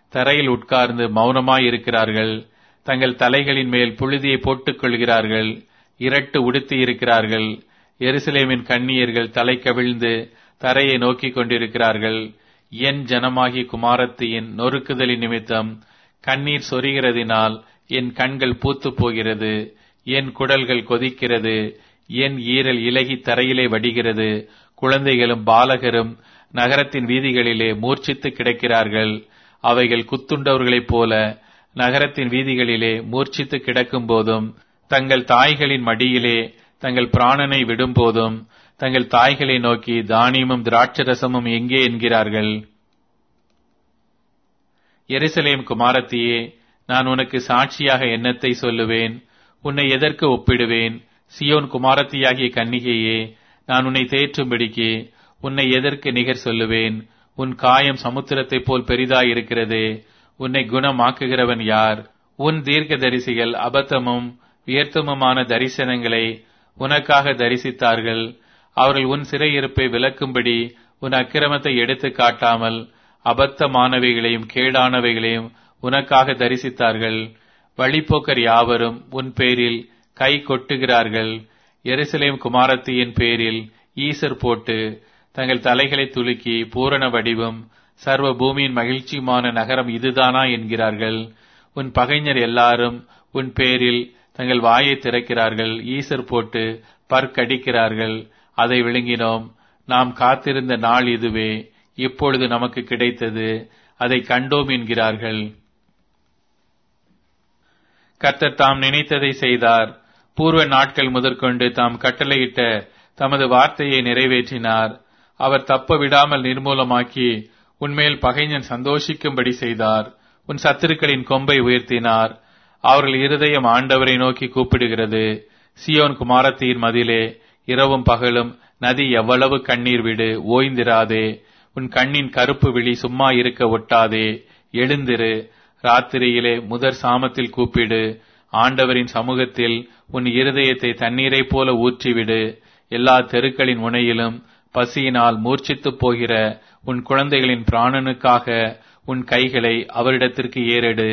தரையில் உட்கார்ந்து மௌனமாயிருக்கிறார்கள் தங்கள் தலைகளின் மேல் புழுதியை போட்டுக் கொள்கிறார்கள் இரட்டு உடுத்தி இருக்கிறார்கள் எருசலேமின் கண்ணியர்கள் தலை கவிழ்ந்து தரையை நோக்கிக் கொண்டிருக்கிறார்கள் என் ஜனமாகி குமாரத்தியின் நொறுக்குதலின் நிமித்தம் கண்ணீர் சொரிகிறதினால் என் கண்கள் பூத்துப் போகிறது என் குடல்கள் கொதிக்கிறது என் ஈரல் இலகி தரையிலே வடிகிறது குழந்தைகளும் பாலகரும் நகரத்தின் வீதிகளிலே மூர்ச்சித்து கிடக்கிறார்கள் அவைகள் குத்துண்டவர்களைப் போல நகரத்தின் வீதிகளிலே மூர்ச்சித்து கிடக்கும் போதும் தங்கள் தாய்களின் மடியிலே தங்கள் பிராணனை விடும்போதும் தங்கள் தாய்களை நோக்கி தானியமும் திராட்சரசமும் எங்கே என்கிறார்கள் எருசலேம் குமாரத்தியே நான் உனக்கு சாட்சியாக எண்ணத்தை சொல்லுவேன் உன்னை எதற்கு ஒப்பிடுவேன் சியோன் குமாரத்தியாகிய கன்னிகையே நான் உன்னை தேற்றும்படிக்கு உன்னை எதற்கு நிகர் சொல்லுவேன் உன் காயம் சமுத்திரத்தைப் போல் பெரிதாயிருக்கிறது உன்னை குணமாக்குகிறவன் யார் உன் தீர்க்க தரிசிகள் அபத்தமும் வியர்த்தமுமான தரிசனங்களை உனக்காக தரிசித்தார்கள் அவர்கள் உன் சிறையிருப்பை விளக்கும்படி உன் அக்கிரமத்தை எடுத்து காட்டாமல் அபத்தமானவைகளையும் கேடானவைகளையும் உனக்காக தரிசித்தார்கள் வழிப்போக்கர் யாவரும் உன் பேரில் கை கொட்டுகிறார்கள் எருசலேம் குமாரத்தியின் பேரில் ஈசர் போட்டு தங்கள் தலைகளை துலுக்கி பூரண வடிவும் சர்வ பூமியின் மகிழ்ச்சியுமான நகரம் இதுதானா என்கிறார்கள் உன் பகைஞர் எல்லாரும் உன் பேரில் தங்கள் வாயை திறக்கிறார்கள் ஈசர் போட்டு பற்கடிக்கிறார்கள் அதை விழுங்கினோம் நாம் காத்திருந்த நாள் இதுவே இப்பொழுது நமக்கு கிடைத்தது அதை கண்டோம் என்கிறார்கள் கர்த்தர் தாம் நினைத்ததை செய்தார் பூர்வ நாட்கள் முதற்கொண்டு தாம் கட்டளையிட்ட தமது வார்த்தையை நிறைவேற்றினார் அவர் தப்ப விடாமல் நிர்மூலமாக்கி உன்மேல் பகைஞன் சந்தோஷிக்கும்படி செய்தார் உன் சத்துருக்களின் கொம்பை உயர்த்தினார் அவர்கள் இருதயம் ஆண்டவரை நோக்கி கூப்பிடுகிறது சியோன் குமாரத்தியின் மதிலே இரவும் பகலும் நதி எவ்வளவு கண்ணீர் விடு ஓய்ந்திராதே உன் கண்ணின் கருப்பு விழி சும்மா இருக்க ஒட்டாதே எழுந்திரு ராத்திரியிலே முதற் சாமத்தில் கூப்பிடு ஆண்டவரின் சமூகத்தில் உன் இருதயத்தை தண்ணீரைப் போல ஊற்றிவிடு எல்லா தெருக்களின் முனையிலும் பசியினால் மூர்ச்சித்துப் போகிற உன் குழந்தைகளின் பிராணனுக்காக உன் கைகளை அவரிடத்திற்கு ஏறெடு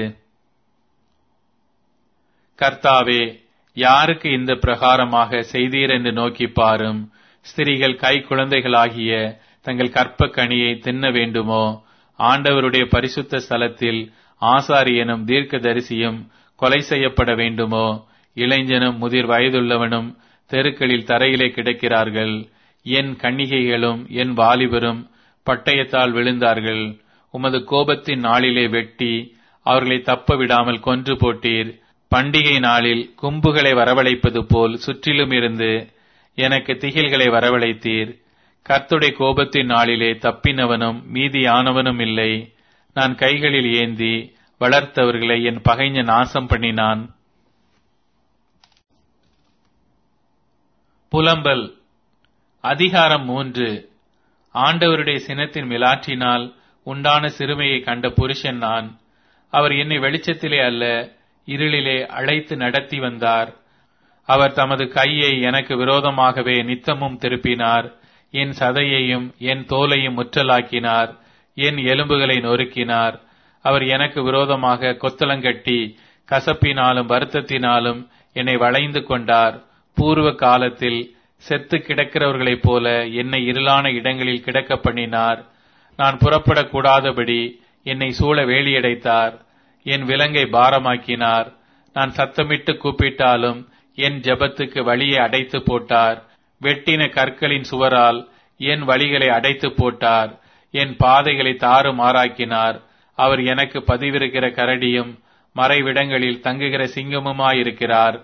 கர்த்தாவே யாருக்கு இந்த பிரகாரமாக செய்தீர் என்று நோக்கி பாரும் ஸ்திரீகள் கை குழந்தைகளாகிய தங்கள் கற்ப கனியை தின்ன வேண்டுமோ ஆண்டவருடைய பரிசுத்த ஸ்தலத்தில் ஆசாரியனும் தீர்க்கதரிசியும் கொலை செய்யப்பட வேண்டுமோ இளைஞனும் முதிர் வயதுள்ளவனும் தெருக்களில் தரையிலே கிடக்கிறார்கள் என் கன்னிகைகளும் என் வாலிபரும் பட்டயத்தால் விழுந்தார்கள் உமது கோபத்தின் நாளிலே வெட்டி அவர்களை தப்ப விடாமல் கொன்று போட்டீர் பண்டிகை நாளில் கும்புகளை வரவழைப்பது போல் சுற்றிலும் இருந்து எனக்கு திகில்களை வரவழைத்தீர் கர்த்துடைய கோபத்தின் நாளிலே தப்பினவனும் மீதியானவனும் இல்லை நான் கைகளில் ஏந்தி வளர்த்தவர்களை என் பகைஞன் நாசம் பண்ணினான் புலம்பல் அதிகாரம் மூன்று ஆண்டவருடைய சினத்தின் மிலாற்றினால் உண்டான சிறுமையை கண்ட புருஷன் நான் அவர் என்னை வெளிச்சத்திலே அல்ல இருளிலே அழைத்து நடத்தி வந்தார் அவர் தமது கையை எனக்கு விரோதமாகவே நித்தமும் திருப்பினார் என் சதையையும் என் தோலையும் முற்றலாக்கினார் என் எலும்புகளை நொறுக்கினார் அவர் எனக்கு விரோதமாக கொத்தளங்கட்டி கசப்பினாலும் வருத்தத்தினாலும் என்னை வளைந்து கொண்டார் பூர்வ காலத்தில் செத்து கிடக்கிறவர்களைப் போல என்னை இருளான இடங்களில் கிடக்க பண்ணினார் நான் புறப்படக்கூடாதபடி என்னை சூழ வேலியடைத்தார் என் விலங்கை பாரமாக்கினார் நான் சத்தமிட்டு கூப்பிட்டாலும் என் ஜெபத்துக்கு வழியை அடைத்து போட்டார் வெட்டின கற்களின் சுவரால் என் வழிகளை அடைத்து போட்டார் என் பாதைகளை தாறுமாறாக்கினார் அவர் எனக்கு பதிவிருக்கிற கரடியும் மறைவிடங்களில் தங்குகிற சிங்கமுமாயிருக்கிறார்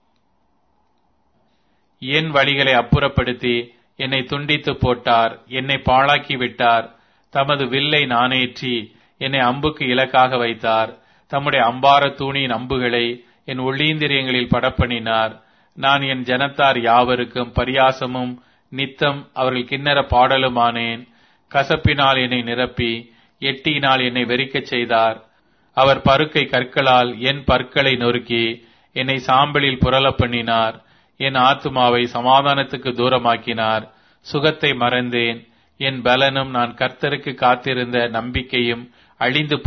என் வழிகளை அப்புறப்படுத்தி என்னை துண்டித்து போட்டார் என்னை பாழாக்கி விட்டார் தமது வில்லை நானேற்றி என்னை அம்புக்கு இலக்காக வைத்தார் தம்முடைய அம்பார தூணியின் அம்புகளை என் உள்ளீந்திரியங்களில் படப்பண்ணினார் நான் என் ஜனத்தார் யாவருக்கும் பரியாசமும் நித்தம் அவர்கள் கிண்ணற பாடலுமானேன் கசப்பினால் என்னை நிரப்பி எட்டியினால் என்னை வெறிக்கச் செய்தார் அவர் பருக்கை கற்களால் என் பற்களை நொறுக்கி என்னை சாம்பலில் புரளப் பண்ணினார் என் ஆத்துமாவை சமாதானத்துக்கு தூரமாக்கினார் சுகத்தை மறந்தேன் என் பலனும் நான் கர்த்தருக்கு காத்திருந்த நம்பிக்கையும் அழிந்து